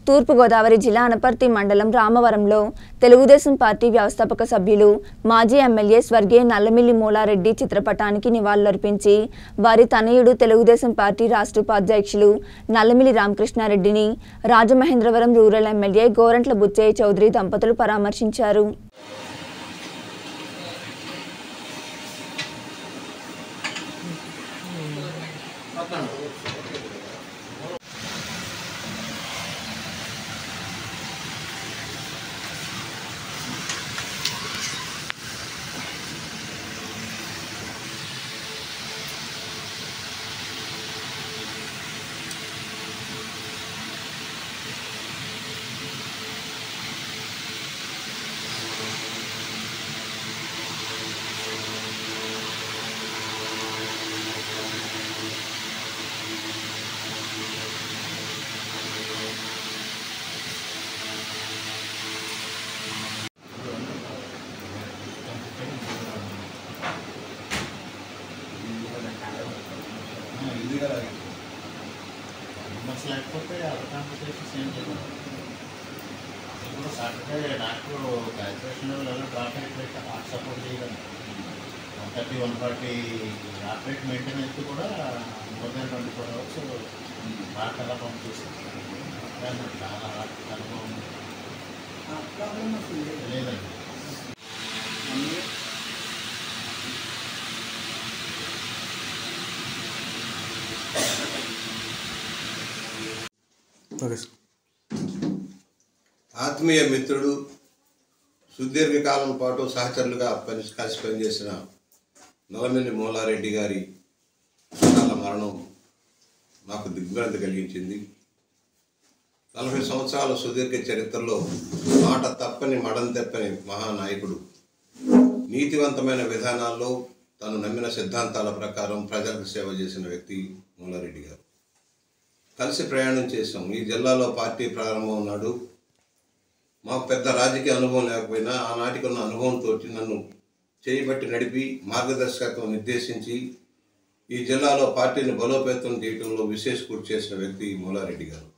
తూర్పుగోదావరి జిల్లా అనపర్తి మండలం రామవరంలో తెలుగుదేశం పార్టీ వ్యవస్థాపక సభ్యులు మాజీ ఎమ్మెల్యే స్వర్గీయ నల్లమిల్లి మూలారెడ్డి చిత్రపటానికి నివాళులర్పించి వారి తనయుడు తెలుగుదేశం పార్టీ రాష్ట్ర ఉపాధ్యక్షులు నల్లమిల్లి రామకృష్ణారెడ్డిని రాజమహేంద్రవరం రూరల్ ఎమ్మెల్యే గోరంట్ల బుచ్చయ్య చౌదరి దంపతులు పరామర్శించారు మెంబర్స్ లేకపోతే అదర్ కాంపిటీషన్స్ ఏం చేయలేదు ఇప్పుడు సాటర్డే నాకు గ్రాడ్యుయేషన్ లెవెల్ డ్రాప్ అయిపోయి హార్ట్ సపోర్ట్ చేయడం one thirty one forty heart rate maintain అయితే కూడా more than twenty four hours heart అలా పంప్ చేస్తాను కానీ చాలా హార్ట్ అనుభవం లేదండి ఓకే సార్ ఆత్మీయ మిత్రుడు సుదీర్ఘకాలం పాటు సహచరులుగా పని కలిసి పనిచేసిన నల్లమిల్లి మూలారెడ్డి గారి అకాల మరణం నాకు దిగ్భ్రాంతి కలిగించింది నలభై సంవత్సరాల సుదీర్ఘ చరిత్రలో మాట తప్పని మడం తెప్పని మహానాయకుడు నీతివంతమైన విధానాల్లో తను నమ్మిన సిద్ధాంతాల ప్రకారం ప్రజలకు సేవ చేసిన వ్యక్తి మూలారెడ్డి గారు కలిసి ప్రయాణం చేశాం ఈ జిల్లాలో పార్టీ ప్రారంభం నాడు మాకు పెద్ద రాజకీయ అనుభవం లేకపోయినా ఆనాటికి ఉన్న అనుభవంతో నన్ను చేయబట్టి నడిపి మార్గదర్శకత్వం నిర్దేశించి ఈ జిల్లాలో పార్టీని బలోపేతం చేయడంలో విశేష కృషి చేసిన వ్యక్తి మూలారెడ్డి గారు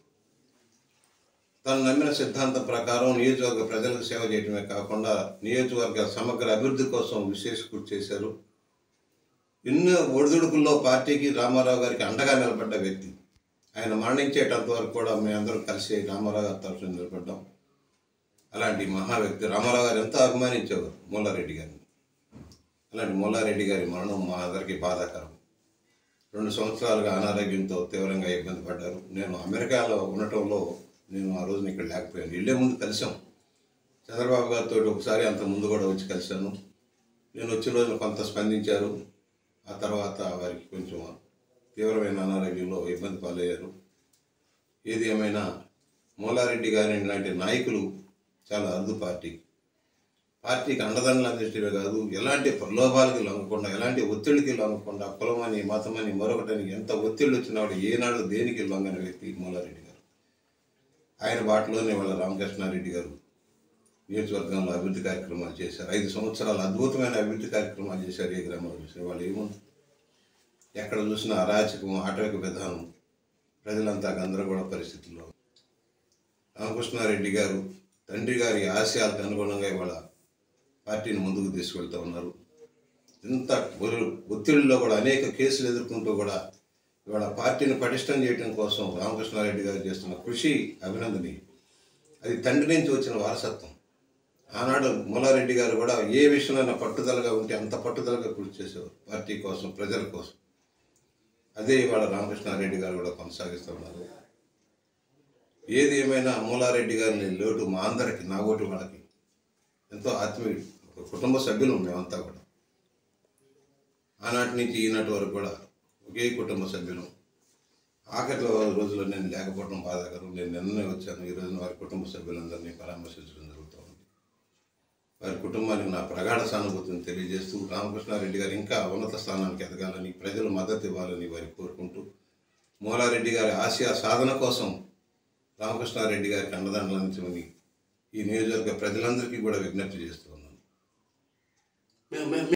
తను నమ్మిన సిద్ధాంతం ప్రకారం నియోజకవర్గ ప్రజలకు సేవ చేయడమే కాకుండా నియోజకవర్గ సమగ్ర అభివృద్ధి కోసం విశేష కృషి చేశారు ఎన్నో ఒడిదుడుకుల్లో పార్టీకి రామారావు గారికి అండగా నిలబడ్డ వ్యక్తి ఆయన మరణించేటంత వరకు కూడా మేమందరం కలిసి రామారావు గారి తరఫున నిలబడ్డాం అలాంటి మహా వ్యక్తి రామారావు గారు ఎంతో అభిమానించేవారు మూలారెడ్డి గారిని అలాంటి మూలారెడ్డి గారి మరణం మా అందరికీ బాధాకరం రెండు సంవత్సరాలుగా అనారోగ్యంతో తీవ్రంగా ఇబ్బంది పడ్డారు నేను అమెరికాలో ఉండటంలో నేను ఆ రోజున ఇక్కడ లేకపోయాను వెళ్ళే ముందు కలిసాం చంద్రబాబు గారితో ఒకసారి అంత ముందు కూడా వచ్చి కలిశాను నేను వచ్చిన రోజున కొంత స్పందించారు ఆ తర్వాత వారికి కొంచెం తీవ్రమైన అనారోగ్యంలో ఇబ్బంది పాలయ్యారు ఏది ఏమైనా మూలారెడ్డి గారి లాంటి నాయకులు చాలా అరుదు పార్టీ పార్టీకి అండదండలు అందించడమే కాదు ఎలాంటి ప్రలోభాలకి లొంగకుండా ఎలాంటి ఒత్తిడికి లొంగకుండా కులమని మతమని మరొకటని ఎంత ఒత్తిళ్ళు వచ్చినా వాడు ఏనాడు దేనికి లొంగని వ్యక్తి మూలారెడ్డి గారు ఆయన బాటలోనే వాళ్ళ రామకృష్ణారెడ్డి గారు నియోజకవర్గంలో అభివృద్ధి కార్యక్రమాలు చేశారు ఐదు సంవత్సరాలు అద్భుతమైన అభివృద్ధి కార్యక్రమాలు చేశారు ఏ గ్రామంలో చూసిన వాళ్ళు ఏముంది ఎక్కడ చూసినా అరాచకం ఆటవిక విధానం ప్రజలంతా గందరగోళ పరిస్థితుల్లో రామకృష్ణారెడ్డి గారు తండ్రి గారి ఆశయాలకు అనుగుణంగా ఇవాళ పార్టీని ముందుకు తీసుకెళ్తూ ఉన్నారు ఇంత ఒరు- ఒత్తిడిలో కూడా అనేక కేసులు ఎదుర్కొంటూ కూడా ఇవాళ పార్టీని పటిష్టం చేయడం కోసం రామకృష్ణారెడ్డి గారు చేస్తున్న కృషి అభినందనీయం అది తండ్రి నుంచి వచ్చిన వారసత్వం ఆనాడు మూలారెడ్డి గారు కూడా ఏ విషయంలో పట్టుదలగా ఉంటే అంత పట్టుదలగా కృషి చేసేవారు పార్టీ కోసం ప్రజల కోసం అదే ఇవాళ రామకృష్ణారెడ్డి గారు కూడా కొనసాగిస్తూ ఉన్నారు ఏది ఏమైనా మూలారెడ్డి గారిని లోటు మా అందరికి నా ఓటు వాళ్ళకి ఎంతో ఆత్మీయుడు ఒక కుటుంబ సభ్యులు మేమంతా కూడా ఆనాటి నుంచి ఈనాటి వరకు కూడా ఒకే కుటుంబ సభ్యులు ఆఖరి రోజుల్లో నేను లేకపోవడం బాధాకరం నేను నిన్ననే వచ్చాను ఈ రోజున వారి కుటుంబ సభ్యులందరినీ పరామర్శించడం జరుగుతూ ఉంది వారి కుటుంబానికి నా ప్రగాఢ సానుభూతిని తెలియజేస్తూ రామకృష్ణారెడ్డి గారు ఇంకా ఉన్నత స్థానానికి ఎదగాలని ప్రజలు మద్దతు ఇవ్వాలని వారికి కోరుకుంటూ మూలారెడ్డి గారి ఆశయ సాధన కోసం రామకృష్ణారెడ్డి గారికి అండదండలు అందించమని ఈ నియోజకవర్గ ప్రజలందరికీ కూడా విజ్ఞప్తి చేస్తూ ఉన్నాను